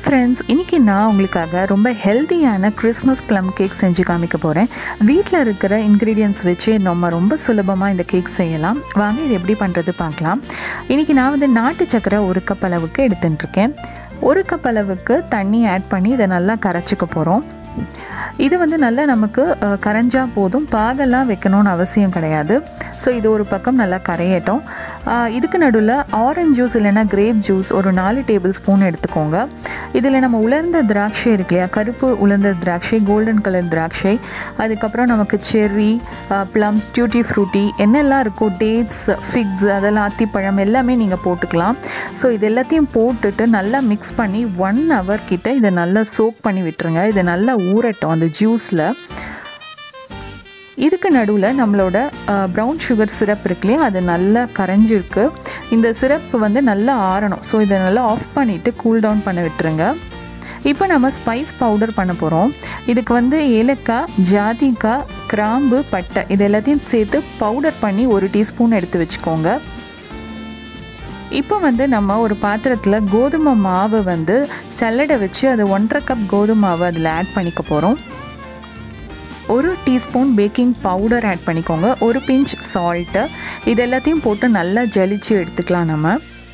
friends இன்றைக்கி நான் உங்களுக்காக ரொம்ப ஹெல்த்தியான கிறிஸ்மஸ் ப்ளம் கேக் செஞ்சு காமிக்க போகிறேன் வீட்டில் இருக்கிற இன்க்ரீடியன்ஸ் வச்சு நம்ம ரொம்ப சுலபமாக இந்த கேக் செய்யலாம் வாங்க இது எப்படி பண்ணுறது பார்க்கலாம் இன்றைக்கி நான் வந்து நாட்டு சக்கரை ஒரு கப் அளவுக்கு எடுத்துட்டுருக்கேன் ஒரு கப் அளவுக்கு தண்ணி ஆட் பண்ணி இதை நல்லா கரைச்சிக்க போகிறோம் இது வந்து நல்லா நமக்கு அஹ், கரைஞ்சா போதும் பாகெல்லாம் வைக்கணும்னு அவசியம் கிடையாது ஸோ இது ஒரு பக்கம் நல்லா கரையட்டும் அஹ், இதுக்கு நடுவில் ஆரஞ்சு ஜூஸ் இல்லைன்னா கிரேப் ஜூஸ் ஒரு நாலு டேபிள் ஸ்பூன் எடுத்துக்கோங்க இதில் நம்ம உலர்ந்த திராட்சை இருக்கு இல்லையா கருப்பு உலர்ந்த திராட்சை கோல்டன் கலர் திராட்சை அதுக்கப்புறம் நமக்கு செர்ரி ப்ளம்ஸ் டியூட்டி ஃப்ரூட்டி என்னெல்லாம் இருக்கோ டேட்ஸ் ஃபிக்ஸ் அதெல்லாம் அத்திப்பழம் எல்லாமே நீங்கள் போட்டுக்கலாம் ஸோ இது எல்லாத்தையும் போட்டுட்டு நல்லா மிக்ஸ் பண்ணி ஒன் ஹவர் கிட்ட இதை நல்லா சோக் பண்ணி விட்டுருங்க இது நல்லா ஊறட்டும் அந்த ஜூஸில் இதுக்கு நடுவில் நம்மளோட ப்ரௌன் சுகர் சிரப் இருக்கு இல்லையா அது நல்லா கரைஞ்சிருக்கு இந்த சிரப் வந்து நல்லா ஆறணும் ஸோ இதை நல்லா ஆஃப் பண்ணிவிட்டு கூல் டவுன் பண்ண விட்டுருங்க இப்போ நம்ம ஸ்பைஸ் பவுடர் பண்ண போகிறோம் இதுக்கு வந்து ஏலக்காய் ஜாதிக்காய் கிராம்பு பட்டை இது எல்லாத்தையும் சேர்த்து பவுடர் பண்ணி ஒரு டீஸ்பூன் எடுத்து வச்சுக்கோங்க இப்போ வந்து நம்ம ஒரு பாத்திரத்தில் கோதுமை மாவு வந்து சல்லடை வச்சு அது ஒன்றரை கப் கோதுமை மாவு அதில் ஆட் பண்ணிக்க போகிறோம் ஒரு டீஸ்பூன் பேக்கிங் பவுடர் ஆட் பண்ணிக்கோங்க ஒரு பிஞ்ச் சால்ட்டு இது எல்லாத்தையும் போட்டு நல்லா ஜலிச்சு எடுத்துக்கலாம் நம்ம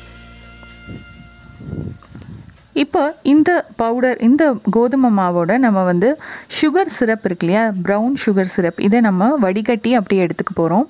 இப்போ இந்த பவுடர் இந்த கோதுமை மாவோட நம்ம வந்து சுகர் சிரப் இருக்கு இல்லையா ப்ரௌன் சுகர் சிரப் இதை நம்ம வடிகட்டி அப்படியே எடுத்துக்க போகிறோம்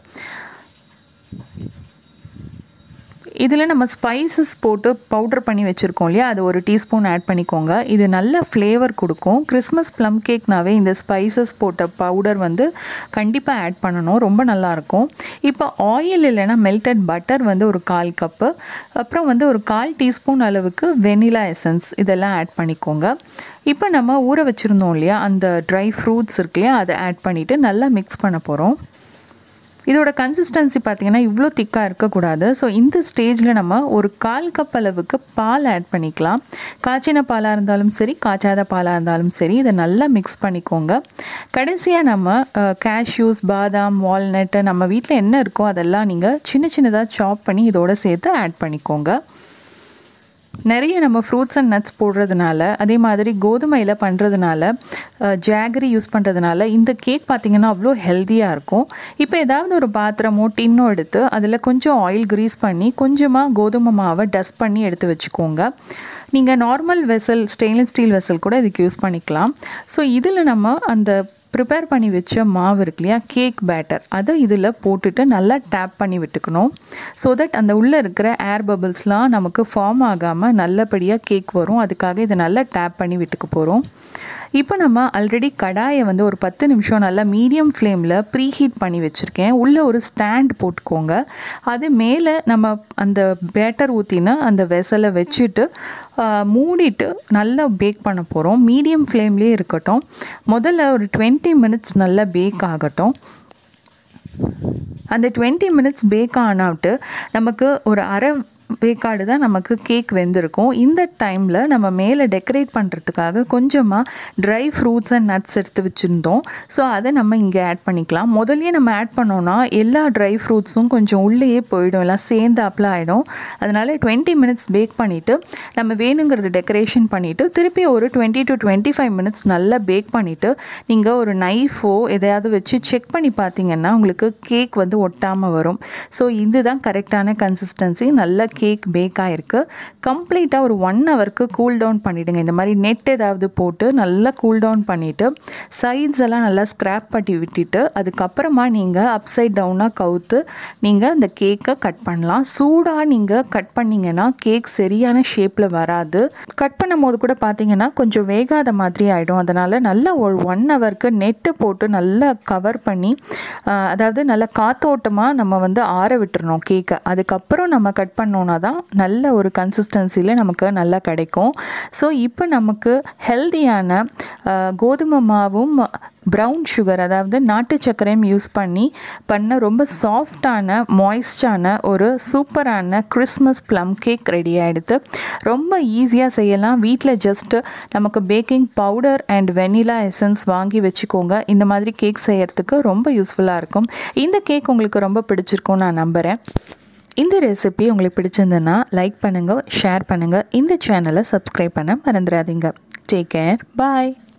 இதில் நம்ம ஸ்பைசஸ் போட்டு பவுடர் பண்ணி வச்சுருக்கோம் இல்லையா அது ஒரு டீஸ்பூன் ஆட் பண்ணிக்கோங்க இது நல்ல ஃப்ளேவர் கொடுக்கும் கிறிஸ்மஸ் ப்ளம் கேக்னாவே இந்த ஸ்பைசஸ் போட்ட பவுடர் வந்து கண்டிப்பாக ஆட் பண்ணணும் ரொம்ப நல்லாயிருக்கும் இப்போ ஆயில் இல்லைன்னா மெல்டட் பட்டர் வந்து ஒரு கால் கப்பு அப்புறம் வந்து ஒரு கால் டீஸ்பூன் அளவுக்கு வெனிலா எசன்ஸ் இதெல்லாம் ஆட் பண்ணிக்கோங்க இப்போ நம்ம ஊற வச்சுருந்தோம் இல்லையா அந்த ட்ரை ஃப்ரூட்ஸ் இருக்கு இல்லையா அதை ஆட் பண்ணிவிட்டு நல்லா மிக்ஸ் பண்ண போகிறோம் இதோட கன்சிஸ்டன்சி பார்த்தீங்கன்னா இவ்வளோ திக்காக இருக்கக்கூடாது ஸோ இந்த ஸ்டேஜில் நம்ம ஒரு கால் கப் அளவுக்கு பால் ஆட் பண்ணிக்கலாம் காய்ச்சின பாலாக இருந்தாலும் சரி காய்ச்சாத பாலாக இருந்தாலும் சரி இதை நல்லா மிக்ஸ் பண்ணிக்கோங்க கடைசியாக நம்ம கேஷ்யூஸ் பாதாம் வால்நட்டு நம்ம வீட்டில் என்ன இருக்கோ அதெல்லாம் நீங்கள் சின்ன சின்னதாக சாப் பண்ணி இதோட சேர்த்து ஆட் பண்ணிக்கோங்க நிறைய நம்ம ஃப்ரூட்ஸ் அண்ட் நட்ஸ் போடுறதுனால அதே மாதிரி கோதுமையில் பண்ணுறதுனால ஜாகரி யூஸ் பண்ணுறதுனால இந்த கேக் பார்த்திங்கன்னா அவ்வளோ ஹெல்த்தியாக இருக்கும் இப்போ ஏதாவது ஒரு பாத்திரமோ டின்னோ எடுத்து அதில் கொஞ்சம் ஆயில் க்ரீஸ் பண்ணி கொஞ்சமாக கோதுமை மாவை டஸ்ட் பண்ணி எடுத்து வச்சுக்கோங்க நீங்கள் normal vessel stainless steel vessel கூட இதுக்கு யூஸ் பண்ணிக்கலாம் ஸோ இதில் நம்ம அந்த ப்ரிப்பேர் பண்ணி வச்ச மாவு இருக்கு இல்லையா கேக் பேட்டர் அதை இதில் போட்டுட்டு நல்லா டேப் பண்ணி விட்டுக்கணும் ஸோ தட் அந்த உள்ளே இருக்கிற ஏர் பபிள்ஸ்லாம் நமக்கு ஃபார்ம் ஆகாமல் நல்லபடியாக கேக் வரும் அதுக்காக இதை நல்லா டேப் பண்ணி விட்டுக்க போகிறோம் இப்போ நம்ம ஆல்ரெடி கடாயை வந்து ஒரு பத்து நிமிஷம் நல்லா மீடியம் ஃப்ளேமில் ப்ரீ ஹீட் பண்ணி வச்சுருக்கேன் உள்ளே ஒரு ஸ்டாண்ட் போட்டுக்கோங்க அது மேலே நம்ம அந்த பேட்டர் ஊற்றின அந்த வெசலை வச்சுட்டு ஆ, மூடிட்டு நல்லா பேக் பண்ண போகிறோம் மீடியம் ஃப்ளேம்லேயே இருக்கட்டும் முதல்ல ஒரு டுவெண்ட்டி மினிட்ஸ் நல்லா பேக் ஆகட்டும் அந்த டுவெண்ட்டி மினிட்ஸ் பேக் ஆனாவிட்டு நமக்கு ஒரு அரை வேக்காடு தான் நமக்கு கேக் வெந்திருக்கும் இந்த டைமில் நம்ம மேலே டெக்கரேட் பண்ணுறதுக்காக கொஞ்சமாக ட்ரை ஃப்ரூட்ஸ் அண்ட் நட்ஸ் எடுத்து வச்சுருந்தோம் ஸோ அதை நம்ம இங்கே ஆட் பண்ணிக்கலாம் முதல்லயே நம்ம ஆட் பண்ணோன்னா எல்லா ட்ரை ஃப்ரூட்ஸும் கொஞ்சம் உள்ளேயே போயிடும் எல்லாம் சேர்ந்தாப்புல ஆகிடும் அதனால் டுவெண்ட்டி மினிட்ஸ் பேக் பண்ணிவிட்டு நம்ம வேணுங்கிறது டெக்கரேஷன் பண்ணிவிட்டு திருப்பி ஒரு twenty to twenty five minutes நல்லா பேக் பண்ணிவிட்டு நீங்கள் ஒரு நைஃபோ எதையாவது வச்சு செக் பண்ணி பார்த்தீங்கன்னா உங்களுக்கு கேக் வந்து ஒட்டாமல் வரும் ஸோ இதுதான் கரெக்டான கன்சிஸ்டன்சி நல்ல கேக் பேக் ஆகிருக்கு கம்ப்ளீட்டாக ஒரு ஒன் ஹவருக்கு கூல் டவுன் பண்ணிவிடுங்க இந்த மாதிரி நெட் ஏதாவது போட்டு நல்லா கூல் டவுன் பண்ணிவிட்டு சைட்ஸ் எல்லாம் நல்லா ஸ்க்ராப் பண்ணி விட்டுட்டு அதுக்கப்புறமா நீங்கள் அப்சைட் டவுனாக கவுத்து நீங்கள் அந்த கேக்கை கட் பண்ணலாம் சூடாக நீங்கள் கட் பண்ணிங்கன்னா கேக் சரியான ஷேப்பில் வராது கட் பண்ணும் போது கூட பார்த்தீங்கன்னா கொஞ்சம் வேகாத மாதிரி ஆகிடும் அதனால் நல்லா ஒரு ஒன் ஹவருக்கு நெட்டு போட்டு நல்லா கவர் பண்ணி ஆஹ், அதாவது நல்லா காத்தோட்டமாக நம்ம வந்து ஆற விட்டுறணும் கேக்கை அதுக்கப்புறம் நம்ம கட் பண்ணோன்னா தான் நல்ல ஒரு கன்சிஸ்டன்சியில் நமக்கு நல்லா கிடைக்கும் ஸோ இப்போ நமக்கு ஹெல்தியான கோதுமை மாவும் ப்ரௌன் சுகர் அதாவது நாட்டு சர்க்கரையும் யூஸ் பண்ணி பண்ண ரொம்ப சாஃப்டான மாய்ஸ்டான ஒரு சூப்பரான கிறிஸ்மஸ் ப்ளம் கேக் ரெடி ஆகிடுது ரொம்ப ஈஸியாக செய்யலாம் வீட்டில் ஜஸ்ட்டு நமக்கு baking powder and vanilla essence வாங்கி வச்சுக்கோங்க இந்த மாதிரி கேக் செய்யறதுக்கு ரொம்ப யூஸ்ஃபுல்லாக இருக்கும் இந்த கேக் உங்களுக்கு ரொம்ப பிடிச்சிருக்கும் நான் நம்புகிறேன் இந்த ரெசிபி உங்களுக்கு பிடிச்சிருந்ததுன்னா லைக் பண்ணுங்கள் ஷேர் பண்ணுங்கள் இந்த சேனலை சப்ஸ்கிரைப் பண்ண மறந்துடாதீங்க டேக் கேர் பாய்